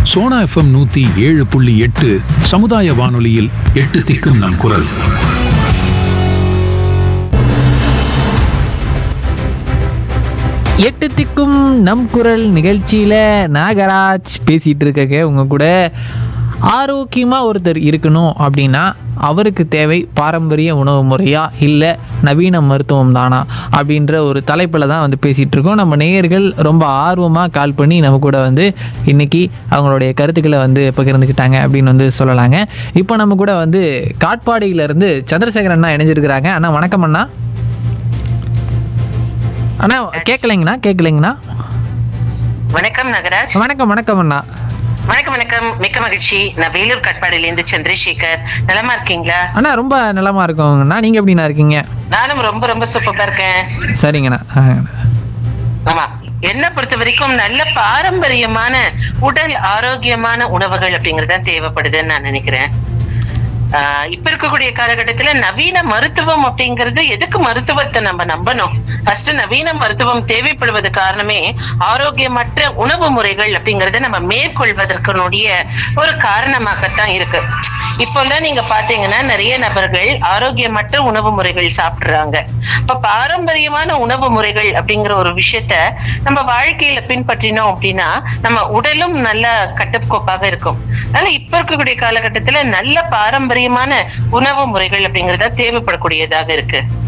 Sona FM நூத்தி ஏழு புள்ளி எட்டு சமுதாய வானொலியில் எட்டு திக்கும் நம் குரல் எட்டு திக்கும் நம் குரல் நிகழ்ச்சியில் நாகராஜ் பேசிகிட்டு இருக்கங்க உங்க கூட ஆரோக்கியமாக ஒருத்தர் இருக்கணும் அப்படின்னா அவருக்கு தேவை பாரம்பரிய உணவு முறையா இல்லை நவீன மருத்துவம் தானா அப்படின்ற ஒரு தலைப்பில் தான் வந்து பேசிகிட்டு இருக்கோம் நம்ம நேயர்கள் ரொம்ப ஆர்வமாக கால் பண்ணி நம்ம கூட வந்து இன்னைக்கு அவங்களுடைய கருத்துக்களை வந்து பகிர்ந்துக்கிட்டாங்க அப்படின்னு வந்து சொல்லலாங்க இப்போ நம்ம கூட வந்து காட்பாடியிலேருந்து சந்திரசேகரன் அண்ணா இணைஞ்சிருக்கிறாங்க அண்ணா வணக்கம் அண்ணா அண்ணா கேட்கலைங்கண்ணா கேட்கலைங்கண்ணா வணக்கம் நகராஜ் வணக்கம் வணக்கம் அண்ணா வணக்கம் வணக்கம் மிக்க மகிழ்ச்சி நான் வேலூர் கட்பாடியில இருந்து சந்திரசேகர் நலமா இருக்கீங்களா அண்ணா ரொம்ப நலமா இருக்கோங்கண்ணா நீங்க எப்படிண்ணா இருக்கீங்க நானும் ரொம்ப ரொம்ப சூப்பரா இருக்கேன் சரிங்கண்ணா ஆ. ஆமா என்ன பொறுத்த வரைக்கும் நல்ல பாரம்பரியமான உடல் ஆரோக்கியமான உணவுகள் அப்படிங்கறது தான் தேவைப்படுதுன்னு நான் நினைக்கிறேன் ஆஹ் இப்ப இருக்கக்கூடிய காலகட்டத்துல நவீன மருத்துவம் அப்படிங்கிறது எதுக்கு மருத்துவத்தை நம்ம நம்பணும் ஃபர்ஸ்ட் நவீன மருத்துவம் தேவைப்படுவது காரணமே ஆரோக்கியமற்ற உணவு முறைகள் அப்படிங்கறத நம்ம மேற்கொள்வதற்கனுடைய ஒரு காரணமாகத்தான் இருக்கு இப்பெல்லாம் நீங்க பாத்தீங்கன்னா நிறைய நபர்கள் ஆரோக்கியமற்ற உணவு முறைகள் சாப்பிடுறாங்க இப்ப பாரம்பரியமான உணவு முறைகள் அப்படிங்கிற ஒரு விஷயத்த நம்ம வாழ்க்கையில பின்பற்றினோம் அப்படின்னா நம்ம உடலும் நல்ல கட்டுக்கோப்பாக இருக்கும் அதனால இப்ப இருக்கக்கூடிய காலகட்டத்துல நல்ல பாரம்பரியமான உணவு முறைகள் அப்படிங்கறத தேவைப்படக்கூடியதாக இருக்கு